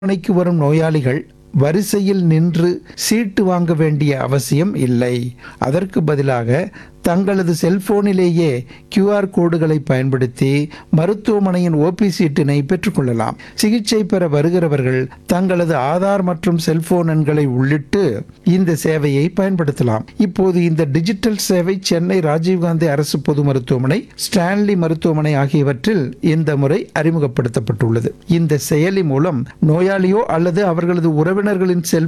மருத்துவமனைக்கு வரும் நோயாளிகள் வரிசையில் நின்று சீட்டு வாங்க வேண்டிய அவசியம் இல்லை அதற்கு பதிலாக தங்களது செல்போனிலேயே QR கோடுகளை பயன்படுத்தி மருத்துவமனையின் ஓபி சீட்டினை பெற்றுக்கொள்ளலாம் சிகிச்சை பெற வருகிறவர்கள் தங்களது ஆதார் மற்றும் செல்போன் எண்களை உள்ளிட்டு இந்த சேவையை பயன்படுத்தலாம் இப்போது இந்த டிஜிட்டல் சேவை சென்னை ராஜீவ்காந்தி அரசு பொது மருத்துவமனை ஸ்டான்லி மருத்துவமனை ஆகியவற்றில் இந்த முறை அறிமுகப்படுத்தப்பட்டுள்ளது இந்த செயலி மூலம் நோயாளியோ அல்லது அவர்களது உறவினர்களின் செல்